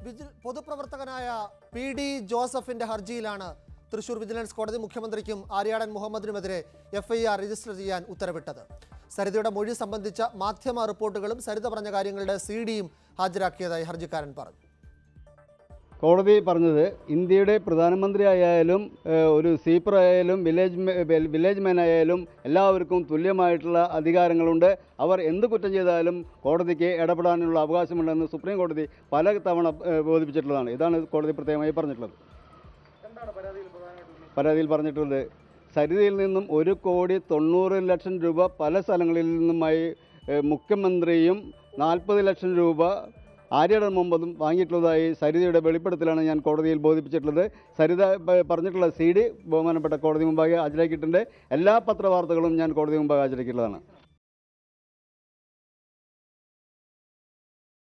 Viji- പൊതുപ്രവർത്തകനായ P D ജോസഫിന്റെ ഹർജിയിലാണ് Thrissur vigilance കോടതി മുഖ്യമന്ത്രിക്കും ആര്യാടൻ മുഹമ്മദിനുമെതിരെ എഫ്ഐആർ രജിസ്റ്റർ ചെയ്യാൻ ഉത്തരവിട്ടത് സരിതയുടെ മൊഴി സംബന്ധിച്ച മാധ്യമ റിപ്പോർട്ടുകളും സരിത പറഞ്ഞ കാര്യങ്ങളുടെ സി ഡിയും ഹാജരാക്കിയതായി ഹർജിക്കാരൻ പറഞ്ഞു കോടതി പറഞ്ഞത് ഇന്ത്യയുടെ പ്രധാനമന്ത്രി ആയാലും ഏഹ്, ഒരു സീപ്പർ ആയാലും വില്ലേജ് മേ- വെൽ- വില്ലേജ് മാൻ ആയാലും എല്ലാവർക്കും തുല്യമായിട്ടുള്ള അധികാരങ്ങളുണ്ട് അവർ എന്ത് കുറ്റം ചെയ്താലും കോടതിക്ക് ഇടപെടാനുള്ള അവകാശമുണ്ടെന്ന് സുപ്രീം കോടതി പല തവണ ഏഹ്, ബോധിപ്പിച്ചിട്ടുള്ളതാണ് ഇതാണ് കോടതി പ്രത്യേകമായി പറഞ്ഞിട്ടുള്ളത് പരാതിയിൽ പറഞ്ഞിട്ടുള്ളത് സരിതയിൽ നിന്നും ഒരു കോടി തൊണ്ണൂറ് ലക്ഷം രൂപ പല സ്ഥലങ്ങളിൽ നിന്നുമായി ഏഹ്, മുഖ്യമന്ത്രിയും നാൽപ്പത് ലക്ഷം രൂപ ആര്യടൻ മുമ്പതും വാങ്ങിയിട്ടുള്ളതായി സരിതയുടെ വെളിപ്പെടുത്തലാണ് ഞാൻ കോടതിയിൽ ബോധിപ്പിച്ചിട്ടുള്ളത് സരിത പ- പറഞ്ഞിട്ടുള്ള സി ഡി ബഹുമാനപ്പെട്ട കോടതി മുമ്പാകെ ഹാജരാക്കിയിട്ടുണ്ട് എല്ലാ പത്രവാർത്തകളും ഞാൻ കോടതി മുമ്പാകെ ഹാജരാക്കിയിട്ടുള്ളതാണ്